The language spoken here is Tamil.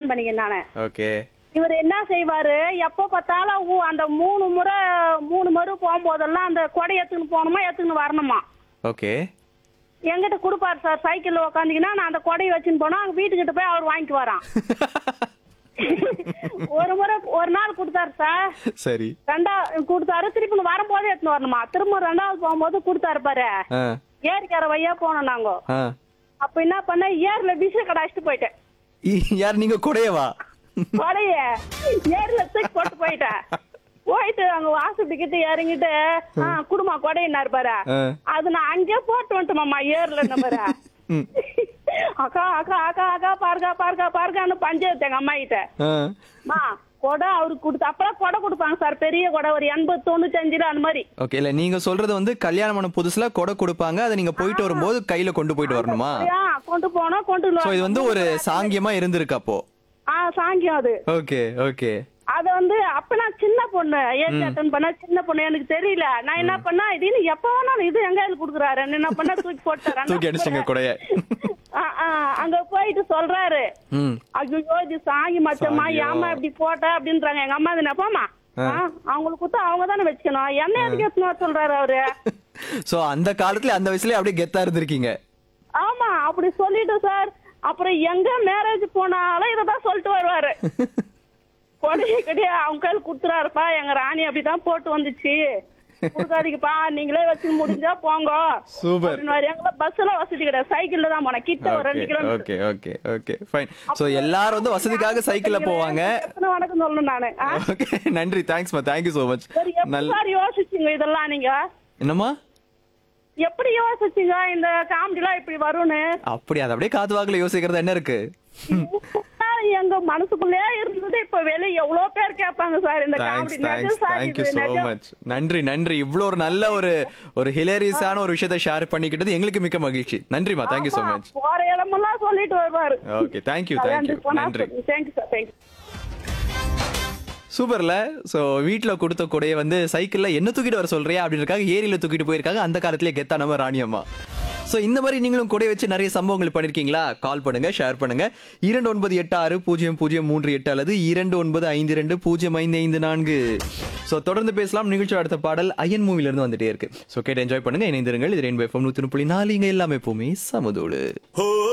கல்யாணம் பண்ணிக்கிறேன் நானு ஓகே இவர் என்ன செய்வாரு எப்ப பார்த்தாலும் ஊ- அந்த மூணு முறை மூணு முறை போகும்போதெல்லாம் அந்த கொடை எடுத்துன்னு போகணுமா எடுத்துன்னு வரணுமா ஓகே எங்கிட்ட கொடுப்பாரு சார் சைக்கிள்ல உக்காந்தீங்கன்னா நான் அந்த கொடையை வச்சுன்னு போனா அங்க வீட்டுக்கிட்ட போய் அவர் வாங்கிட்டு வரான் ஒரு முறை ஒரு நாள் கொடுத்தாரு சார் சரி ரெண்டா கொடுத்தாரு திருப்பி வரும்போது எடுத்துன்னு வரணுமா திரும்ப ரெண்டாவது போகும்போது கொடுத்தாரு பாரு ஆ ஏரிக்கார வையா போனோம் நாங்க ஆ அப்ப என்ன பண்ண ஏர்ல விசை கடாச்சிட்டு போயிட்டேன் இ- யார் நீங்க கொடையவா கொடைய ஏர்ல தூக்கி போட்டு போயிட்டேன் போயிட்டு அங்க வாசப்படி கிட்ட இறங்கிட்டு ஆ குடுமா கொடையினாரு பாரு ஆ. அது நான் அங்கேயே போட்டு வந்துட்டோம்மா ஏர்ல பாரு ம். அக்கா அக்கா அக்கா அக்கா பாருக்கா பாருக்கா பாருக்கான்னு பஞ்சாயத்து எங்க அம்மா கிட்ட ஆ. மா கொடை அவருக்கு கொடுத்து அப்பதான் கொடை கொடுப்பாங்க சார் பெரிய கொடை ஒரு எண்பது தொண்ணூத்தஞ்சுல அந்த மாதிரி ஓகே இல்ல நீங்க சொல்றது வந்து கல்யாணம் பண்ண புதுசுல கொடை கொடுப்பாங்க அதை நீங்க போயிட்டு வரும்போது கையில கொண்டு போயிட்டு வரணுமா ஆ, கொண்டு போனோம் கொண்டு சோ இது வந்து ஒரு சாங்கியமா இருந்திருக்கு அப்போ ஆ சாங்கியம் அது ஓகே ஓகே அது வந்து அப்ப நான் சின்ன பொண்ணு ஏஜ் அட்டன் பண்ண சின்ன பொண்ணு எனக்கு தெரியல நான் என்ன பண்ணா இது எப்ப வேணாலும் இது எங்க கையில குடுக்குறாரு என்ன பண்ண தூக்கி போட்டுறேன் தூக்கி அடிச்சிட்டீங்க கொடைய அங்க போயிட்டு சொல்றாரு ம் ஐயோ இது சாங்கி மச்சம்மா சாங்கியம். ஏமா இப்படி போட்ட அப்படின்றாங்க எங்க அம்மா என்ன போமா அவங்களுக்கு கொடுத்து அவங்க தானே வச்சுக்கணும் என்ன எதுக்கு எடுத்துன்னு வர சொல்றாரு அவரு சோ அந்த காலத்துல அந்த வயசுலயே அப்படியே கெத்தா இருந்திருக்கீங்க ஆமா அப்படி சொல்லிட்டு சார் அப்புறம் எங்க மேரேஜ் போனாலும் இததான் சொல்லிட்டு வருவாரு கொடைய கிடையாது அவங்க கையில் குடுத்துறாருப்பா எங்க ராணி அப்படிதான் போட்டு வந்துச்சு கொடுக்காதீங்கப்பா நீங்களே வச்சு முடிஞ்சா போங்க சூப்பர் அப்படின்னுவாரு. எங்களை பஸ்ல வசதி கிடையாது சைக்கிள்ல தான் போனேன் கிட்ட ஒரு ரெண்டு okay kilometre okay okay okay fine so எல்லாரும் வந்து வசதிக்காக சைக்கிள்ல போவாங்க எத்தனை வணக்கம் சொல்லணும் நானு ஆ? ஓகே நன்றி தேங்க்ஸ்மா தேங்க்யூ so மச் சரி, எப்படி நல்ல சார் யோசிச்சீங்க இதெல்லாம் நீங்க என்னம்மா எப்படி யோசிச்சீங்க இந்த காமெடி எல்லாம் இப்படி வரும்னு அப்படி அதை அப்படியே காத்து வாக்குல யோசிக்கிறது என்ன இருக்கு சார், எங்க மனசுக்குள்ளே இருந்தது இப்ப வெளிய எவ்வளவு பேர் கேட்பாங்க சார் இந்த thanks comedy thanks sir thank you இது so நிஜம். மச் நன்றி நன்றி இவ்வளோ ஒரு நல்ல ஒரு ஒரு ஹிலேரியஸான ஒரு விஷயத்தை ஷேர் பண்ணிக்கிட்டது எங்களுக்கு மிக்க மகிழ்ச்சி நன்றிமா தேங்க்யூ so ஆமா, மச் போற இடமெல்லாம் சொல்லிட்டு வருவாரு ஓகே தேங்க்யூ தேங்க்யூ நன்றி தேங்க்யூ சார் தேங்க்யூ சூப்பர்ல சோ வீட்ல கொடுத்த கொடையை வந்து சைக்கிள்ல என்ன தூக்கிட்டு வர சொல்றியா அப்படின்றக்காக ஏரியில தூக்கிட்டு போயிருக்காங்க அந்த காலத்திலே கெத்தா நம்ம ராணியம்மா சோ இந்த மாதிரி நீங்களும் கொடை வச்சு நிறைய சம்பவங்கள் பண்ணிருக்கீங்களா கால் பண்ணுங்க ஷேர் பண்ணுங்க இரண்டு ஒன்பது எட்டு ஆறு பூஜ்ஜியம் பூஜ்ஜியம் மூன்று எட்டு அல்லது இரண்டு ஒன்பது ஐந்து ரெண்டு பூஜ்ஜியம் ஐந்து ஐந்து நான்கு சோ தொடர்ந்து பேசலாம் நிகழ்ச்சி அடுத்த பாடல் அயன் மூவில இருந்து வந்துட்டே இருக்கு சோ கேட்டு என்ஜாய் பண்ணுங்க இணைந்திருங்கள் இது ரெயின்போ எஃப்எம் நூத்தி புள்ளி நாலு இங்க எல்லாமே எப்பவுமே சமதோடு